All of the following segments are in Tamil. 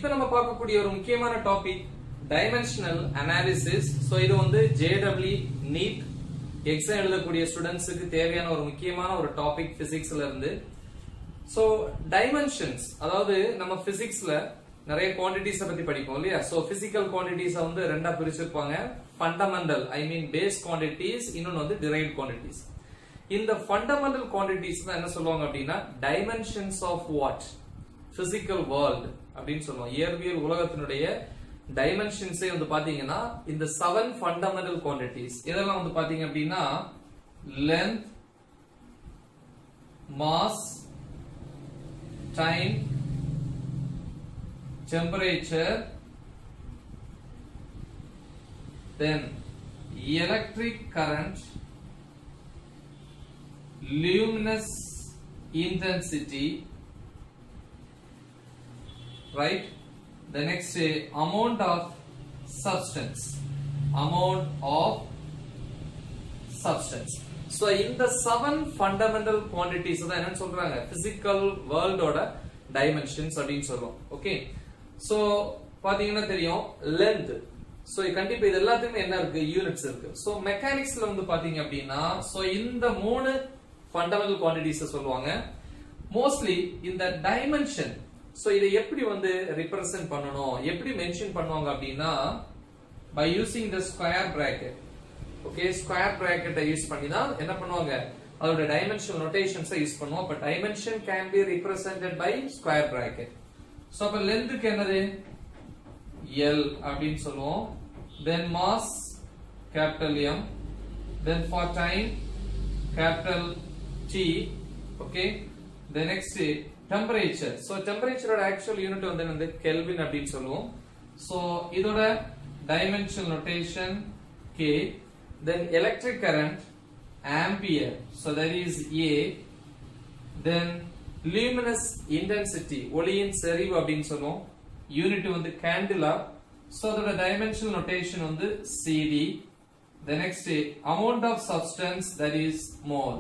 இப்போ நம்ம பார்க்கக்கூடிய ஒரு முக்கியமான டாபிக் டைமென்ஷனல் அனாலிசிஸ் சோ இது வந்து ஜேடபிள்யூ நீட் எக்ஸாம் எழுதக்கூடிய ஸ்டூடெண்ட்ஸுக்கு தேவையான ஒரு முக்கியமான ஒரு டாபிக் பிசிக்ஸ்ல இருந்து சோ டைமென்ஷன்ஸ் அதாவது நம்ம பிசிக்ஸ்ல நிறைய குவான்டிட்டிஸ் பத்தி படிப்போம் இல்லையா சோ பிசிக்கல் குவான்டிட்டிஸ் வந்து ரெண்டா பிரிச்சிருப்பாங்க fundamental I mean base quantities இன்னொன்னு வந்து டிரைவ் குவான்டிட்டிஸ் இந்த ஃபண்டமெண்டல் குவான்டிட்டிஸ் தான் என்ன சொல்லுவாங்க அப்படின்னா dimensions of what physical world அப்படின்னு சொல்லுவோம் இயற்பியல் உலகத்தினுடைய டைமென்ஷன்ஸே வந்து பாத்தீங்கன்னா இந்த செவன் ஃபண்டமெண்டல் குவான்டிட்டிஸ் இதெல்லாம் வந்து பாத்தீங்க அப்படின்னா length mass time temperature then electric current luminous intensity right the next uh, amount of substance amount of substance so இந்த செவன் ஃபண்டமெண்டல் குவான்டிட்டிஸ் தான் என்னன்னு சொல்றாங்க பிசிக்கல் வேர்ல்டோட டைமென்ஷன்ஸ் அப்படின்னு சொல்றோம் ஓகே சோ பாத்தீங்கன்னா தெரியும் லென்த் சோ கண்டிப்பா இது எல்லாத்துக்குமே என்ன இருக்கு யூனிட்ஸ் இருக்கு சோ மெக்கானிக்ஸ்ல வந்து பாத்தீங்க அப்படின்னா சோ இந்த மூணு ஃபண்டமெண்டல் குவான்டிட்டிஸ் சொல்லுவாங்க மோஸ்ட்லி இந்த டைமென்ஷன் சோ இதை எப்படி வந்து ரிப்ரசென்ட் பண்ணணும் எப்படி மென்ஷன் பண்ணுவாங்க அப்படின்னா by using the square bracket okay square பிராக்கெட்டை யூஸ் பண்ணி தான் என்ன பண்ணுவாங்க அதோட டைமென்ஷன் நோட்டேஷன்ஸை யூஸ் பண்ணுவோம் அப்ப dimension can be represented by square bracket so அப்ப லென்த்துக்கு என்னது எல் அப்படின்னு சொல்லுவோம் then mass capital M then for time capital T okay then next temperature so டெம்பரேச்சரோட ஆக்சுவல் யூனிட் வந்து என்னது கெல்வின் அப்படின்னு சொல்லுவோம் சோ இதோட dimension notation K then electric current ampere so that is a then luminous intensity ஒளியின் செறிவு அப்படின்னு சொல்லுவோம் யூனிட் வந்து கேண்டிலா so அதோட dimensional notation வந்து cd the next amount of substance that is mole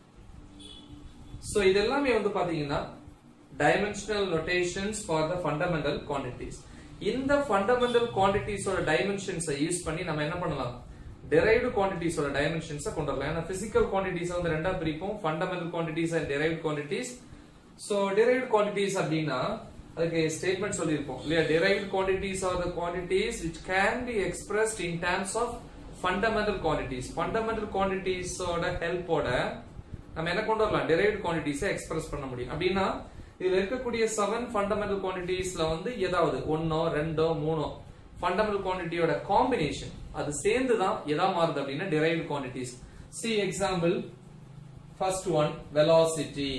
so இது எல்லாமே வந்து பாத்தீங்கன்னா dimensional notations for the fundamental quantities இந்த fundamental quantities ஓட dimensions யூஸ் பண்ணி நம்ம என்ன பண்ணலாம் derived quantities ஓட dimensions கொண்டு வரலாம் ஏன்னா physical quantities வந்து ரெண்டா பிரிப்போம் fundamental quantities and derived quantities so derived quantities அப்படின்னா அதுக்கு ஸ்டேட்மெண்ட் சொல்லியிருப்போம் இல்லையா derived quantities are the quantities which can be expressed in terms of fundamental quantities fundamental quantities ஓட ஹெல்ப் ஓட நம்ம என்ன கொண்டு வரலாம் derived quantities எக்ஸ்பிரஸ் பண்ண முடியும் அப்படின்னா இதுல இருக்கக்கூடிய செவன் ஃபண்டமெண்டல் குவான்டிட்டிஸ்ல வந்து ஏதாவது ஒன்னோ ரெண்டோ மூணோ ஃபண்டமெண்டல் குவான்டிட்டியோட காம்பினேஷன் அது சேர்ந்து தான் எதா மாறுது அப்படின்னா derived quantities see example first one velocity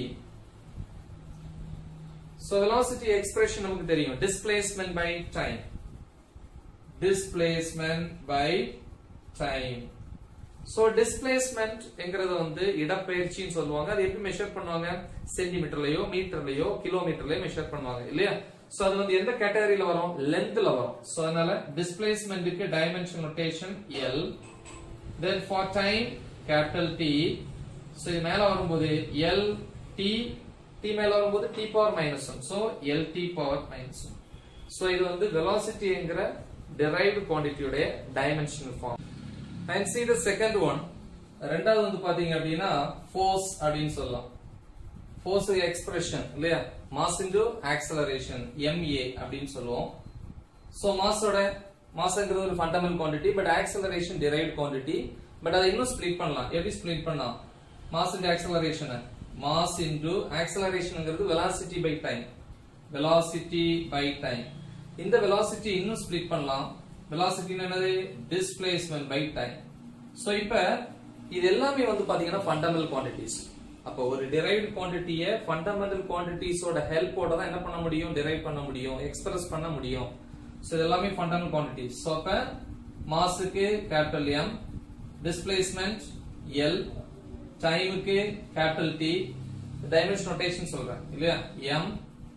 so velocity expression நமக்கு தெரியும் displacement by time displacement by time so displacement என்கிறது வந்து இடப்பெயர்ச்சின்னு சொல்லுவாங்க அது எப்படி மெஷர் பண்ணுவாங்க சென்டிமீட்டர்லயோ மீட்டர்லயோ கிலோமீட்டர்லயோ மெஷர் பண்ணுவாங்க இல்லையா சோ அது வந்து எந்த கேட்டகரியில வரும் லென்த்ல வரும் சோ அதனால டிஸ்பிளேஸ்மென்ட்க்கு dimension notation L then for time capital T so இது மேல வரும்போது எல் டி டி மேல வரும்போது T power minus one so L T power minus one so இது வந்து வெலாசிட்டிங்கிற derived குவான்டிட்டியோட dimensional form and see the second one ரெண்டாவது வந்து பாத்தீங்க அப்படின்னா ஃபோர்ஸ் அப்படின்னு சொல்லலாம் ஃபோர்ஸ் எக்ஸ்பிரஷன் இல்லையா மாஸ் இன்டு ஆக்சலரேஷன் எம்ஏ அப்படின்னு சொல்லுவோம் சோ மாஸோட மாஸ்ங்கிறது ஒரு fundamental quantity but acceleration derived quantity but அதை இன்னும் ஸ்ப்ளிட் பண்ணலாம் எப்படி ஸ்ப்ளிட் பண்ணலாம் mass into acceleration mass into ஆக்சலரேஷன்ங்கிறது velocity by time velocity by time இந்த வெலாசிட்டி இன்னும் ஸ்ப்ளிட் பண்ணலாம் வெலாசிட்டி என்னது டிஸ்பிளேஸ்மென்ட் பை டைம் சோ இப்ப இது எல்லாமே வந்து பாத்தீங்கன்னா ஃபண்டமெண்டல் குவாண்டிட்டிஸ் அப்போ ஒரு derived குவாண்டிட்டிய ஃபண்டமெண்டல் குவாண்டிட்டிஸோட ஹெல்ப்போட தான் என்ன பண்ண முடியும் derive பண்ண முடியும் எக்ஸ்பிரஸ் பண்ண முடியும் சோ இது எல்லாமே ஃபண்டமெண்டல் குவாண்டிட்டிஸ் சோ அப்ப மாஸுக்கு கேபிட்டல் எம் டிஸ்பிளேஸ்மென்ட் எல் டைமுக்கு கேபிட்டல் டி டைமென்ஷன் நோட்டேஷன் சொல்றேன் இல்லையா எம்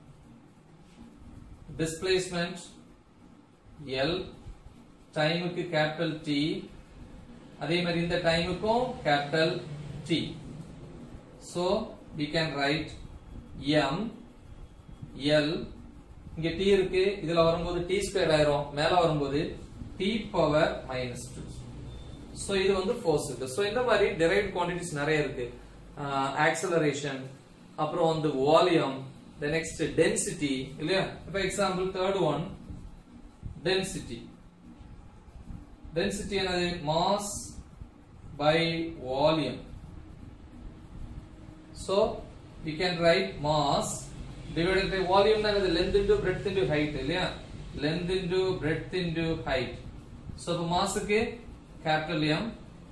டிஸ்பிளேஸ்மென்ட் எல் டைமுக்கு கேபிட்டல் டி அதே மாதிரி இந்த டைமுக்கும் capital T so we can write m l இங்க t இருக்கு இதுல வரும்போது t ஸ்கொயர் ஆயிரும் மேல வரும்போது t power minus two so இது வந்து ஃபோர்ஸ் இருக்கு சோ இந்த மாதிரி derived குவாண்டிட்டிஸ் நிறைய இருக்கு ஆக்சலரேஷன் அப்புறம் வந்து வால்யூம் the next density இல்லையா இப்போ example third one density density என்னது mass by volume so we can write mass divided by volume தான் இது length into breadth into height இல்லையா length into breadth into height so இப்போ மாஸ்க்கு capital M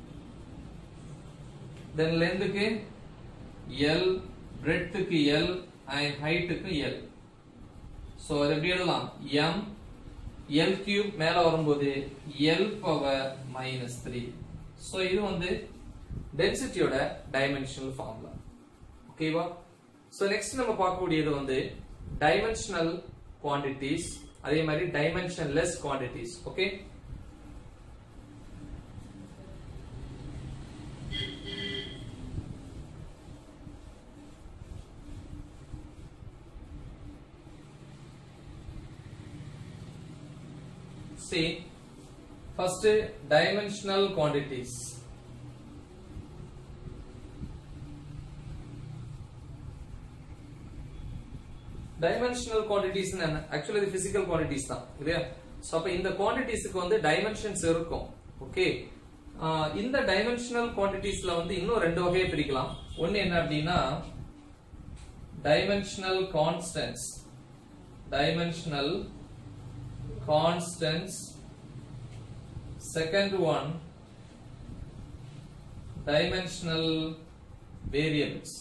then length க்கு L breadth க்கு L and height க்கு L so அது எப்படி எழுதலாம் M L cube மேல வரும்போது L power minus three so இது வந்து டென்சிட்டியோட டைமென்ஷனல் ஃபார்முலா ஓகேவா ஸோ நெக்ஸ்ட் நம்ம பார்க்கக்கூடியது வந்து டைமென்ஷனல் குவான்டிட்டிஸ் அதே மாதிரி dimensionless quantities okay See, first dimensional quantities. Dimensional quantities actually இது பிசிக்கல் குவான்டிட்டிஸ் தான் இல்லையா சோ அப்ப இந்த குவான்டிட்டிஸ்க்கு வந்து டைமென்ஷன்ஸ் இருக்கும் ஓகே இந்த டைமென்ஷனல் குவான்டிட்டிஸ்ல வந்து இன்னும் ரெண்டு வகையை பிரிக்கலாம் ஒன்னு என்ன அப்படின்னா dimensional constants dimensional constants second one dimensional variables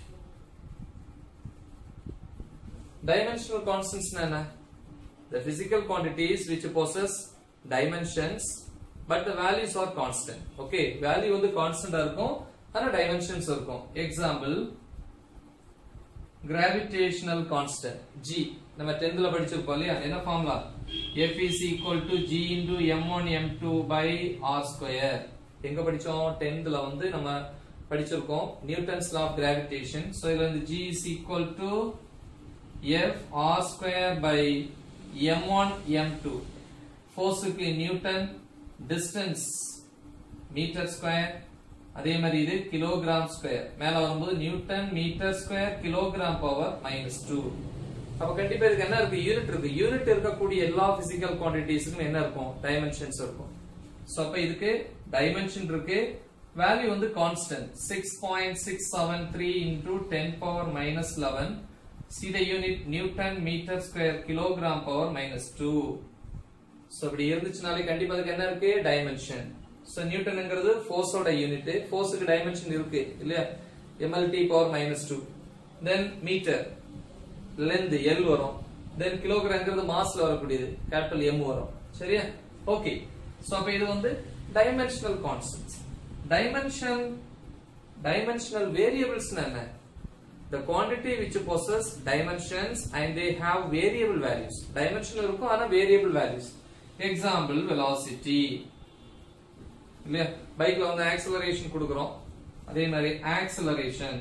dimensional constants என்ன the physical quantities which possess dimensions but the values are constant okay value வந்து constant இருக்கும் ஆனா dimensions இருக்கும் example gravitational constant g நம்ம 10th ல படிச்சிருப்போம் இல்லையா என்ன formula F is equal to G into M1 M2 by R square எங்க படிச்சோம் 10th ல வந்து நம்ம படிச்சிருக்கோம் Newton's law of gravitation so இதுல வந்து G is equal to F R square by M1 M2 ஃபோர்ஸுக்கு நியூட்டன் டிஸ்டன்ஸ் மீட்டர் ஸ்கொயர் அதே மாதிரி இது கிலோகிராம் ஸ்கொயர் மேல வரும்போது Newton metre square kilogram power minus two அப்ப கண்டிப்பா இதுக்கு என்ன இருக்கு யூனிட் இருக்கு யூனிட் இருக்கக்கூடிய எல்லா பிசிக்கல் குவான்டிட்டிஸ்க்கும் என்ன இருக்கும் டைமென்ஷன்ஸ் இருக்கும் சோ அப்ப இதுக்கு டைமென்ஷன் இருக்கு வேல்யூ வந்து constant six point six seven three into ten power minus eleven see the unit Newton metre square kilogram power minus two so அப்படி இருந்துச்சுனாலே கண்டிப்பா அதுக்கு என்ன இருக்கு டைமென்ஷன் சோ நியூட்டன்ங்கிறது ஃபோர்ஸோட யூனிட் ஃபோர்ஸுக்கு டைமென்ஷன் இருக்கு இல்லையா MLT power minus two then metre length L வரும் தென் கிலோகிராம்ங்கிறது மாஸ்ல வரக்கூடியது கேபிட்டல் எம் வரும் சரியா ஓகே சோ அப்ப இது வந்து dimensional constants dimension dimensional variables என்ன the quantity which possess dimensions and they have variable values dimension இருக்கும் ஆனா variable values example velocity இல்லையா பைக்ல வந்து ஆக்சலரேஷன் கொடுக்குறோம் அதே மாதிரி ஆக்சலரேஷன்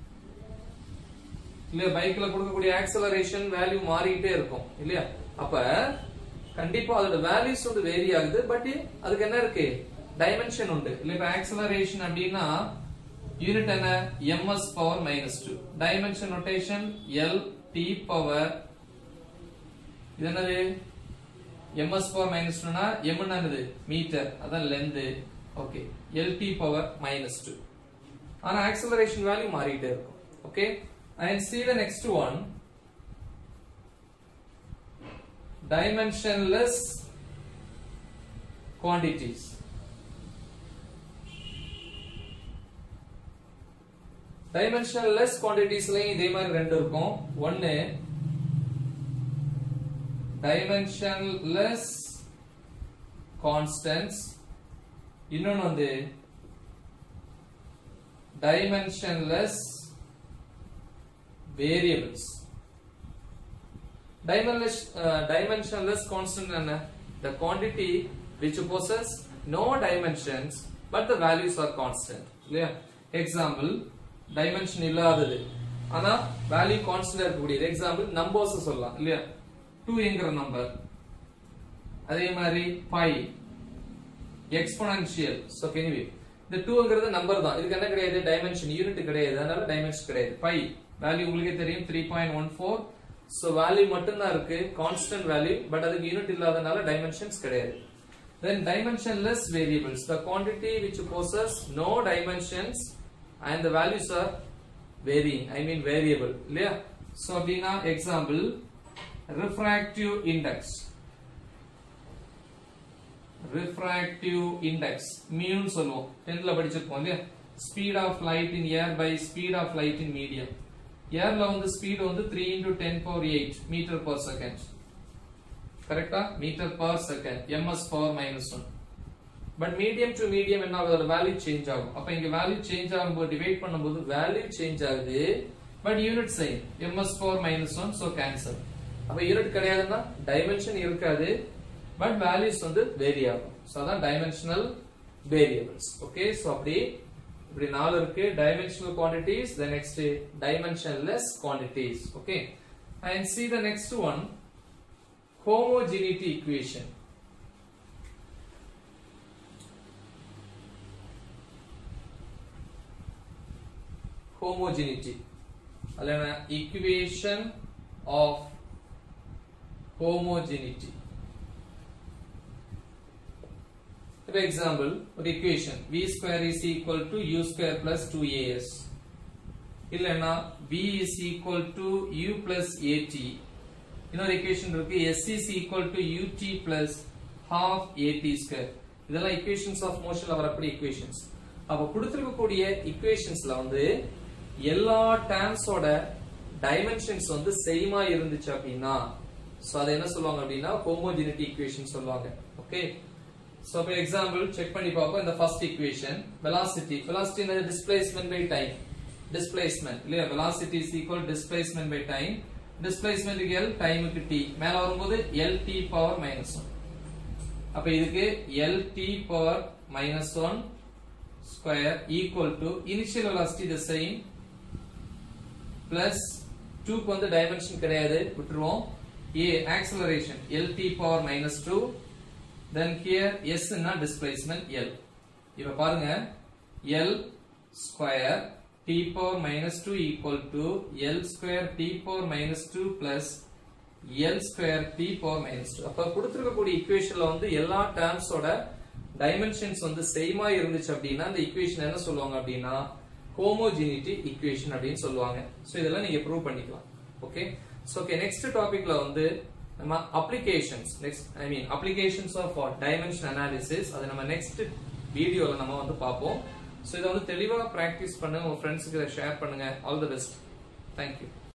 இல்லையா பைக்ல கொடுக்கக்கூடிய ஆக்சலரேஷன் வேல்யூ மாறிக்கிட்டே இருக்கும் இல்லையா அப்ப கண்டிப்பா அதோட வேல்யூஸ் வந்து வேரி ஆகுது பட் அதுக்கு என்ன இருக்கு டைமென்ஷன் உண்டு இல்ல இப்ப ஆக்சலரேஷன் அப்படின்னா யூனிட் என்ன ms power minus two dimension notation L T power இது என்னது ms பவர் மைனஸ் டூனா m என்னது மீட்டர் அதான் length okay L T power minus two ஆனா ஆக்சலரேஷன் வேல்யூ மாறிட்டே இருக்கும் okay and see the next one dimensionless quantities dimensionless quantitiesலயும் இதே மாதிரி ரெண்டு இருக்கும் ஒன்னு dimensionless constants இன்னொன்னு வந்து dimensionless variables dimensionless uh, dimensionless constant என்ன the quantity which possess no dimensions but the values are constant இல்லையா எக்ஸாம்பிள் டைமென்ஷன் இல்லாதது ஆனா வேல்யூ கான்ஸ்டன்ட் இருக்கக்கூடியது எக்ஸாம்பிள் நம்பர்ஸ் சொல்லலாம் இல்லையா 2ங்கிற நம்பர் அதே மாதிரி பை எக்ஸ்போனன்ஷியல் ஸோ எனிவே இந்த டூங்கிறது நம்பர் தான் இதுக்கு என்ன கிடையாது டைமென்ஷன் யூனிட் கிடையாது அதனால டைமென்ஷன் கிடையாது பை வேல்யூ உங்களுக்கே தெரியும் three point one four so value மட்டும்தான் இருக்கு கான்ஸ்டன்ட் வேல்யூ பட் அதுக்கு யூனிட் இல்லாதனால டைமென்ஷன்ஸ் கிடையாது then dimensionless variables the quantity which possess no dimensions and the values are varying i mean variable இல்லையா so அப்படின்னா example refractive index refractive index mu னு சொல்லுவோம் 10th படிச்சிருப்போம் இல்லையா speed of light in air by speed of light in medium ஏர்ல வந்து ஸ்பீட் வந்து 3 into 10 power 8 metre per second கரெக்டா metre per second MS power minus one but medium to medium என்ன ஆகுது வேல்யூ சேஞ்ச் ஆகும் அப்ப இங்க வேல்யூ சேஞ்ச் ஆகும்போது டிவைட் பண்ணும்போது வேல்யூ சேஞ்ச் ஆகுது but unit sign MS power minus one so cancel அப்ப யூனிட் கிடையாதுன்னா டைமென்ஷன் இருக்காது பட் வேல்யூஸ் வந்து வேரி ஆகும் ஸோ அதான் டைமென்ஷனல் வேரியபிள்ஸ் ஓகே ஸோ அப்படி இப்படி நாலு இருக்கு dimensional quantities the next dimensionless quantities okay and see the next one homogeneity equation homogeneity அல்லன equation of homogeneity for example ஒரு equation v square is equal to u square plus 2as இல்லனா v is equal to u plus at இன்னொரு equation இருக்கு s is equal to ut plus half at square இதெல்லாம் equations of motionல வரக்கூடிய equations அப்ப கொடுத்திருக்கக்கூடிய equationsல வந்து எல்லா டேர்ம்ஸோட டைமென்ஷன்ஸ் வந்து சேமா இருந்துச்சு அப்படின்னா சோ அதை என்ன சொல்லுவாங்க அப்படின்னா ஹோமோஜெனிட்டி ஈக்குவேஷன் சொல்லுவாங்க okay so for example check பண்ணி பார்ப்போம் இந்த ஃபர்ஸ்ட் ஈக்குவேஷன் வெலாசிட்டி வெலாசிட்டி என்னது டிஸ்பிளேஸ்மென்ட் பை டைம் டிஸ்பிளேஸ்மென்ட் இல்லையா velocity is equal displacement by time டிஸ்பிளேஸ்மெண்ட்டுக்கு எல் டைமுக்கு டி மேல வரும்போது L T power minus one அப்ப இதுக்கு L T power minus one square equal to initial velocity the same plus டூக்கு வந்து டைமென்ஷன் கிடையாது விட்டுருவோம் A acceleration L T power minus two then here S displacement L இப்ப பாருங்க L square t power minus 2 equal to L square t power minus 2 plus L square t power minus 2 அப்ப கொடுத்திருக்கக்கூடிய ஈக்குவேஷன்ல வந்து எல்லா டேர்ம்ஸோட டைமென்ஷன்ஸ் வந்து சேமா இருந்துச்சு அப்படின்னா அந்த ஈக்குவேஷன் என்ன சொல்லுவாங்க அப்படின்னா ஹோமோஜெனிட்டி ஈக்குவேஷன் அப்படின்னு சொல்லுவாங்க சோ இதெல்லாம் நீங்க ப்ரூவ் பண்ணிக்கலாம் ஓகே சோ ஓகே நெக்ஸ்ட் டாபிக்ல வந்து நம்ம applications next I mean applications of dimension analysis அதை நம்ம நெக்ஸ்ட் வீடியோல நம்ம வந்து பார்ப்போம் ஸோ இதை வந்து தெளிவாக ப்ராக்டிஸ் பண்ணுங்க உங்க ஃப்ரெண்ட்ஸுக்கு இதை ஷேர் பண்ணுங்க ஆல் தி பெஸ்ட் தேங்க்யூ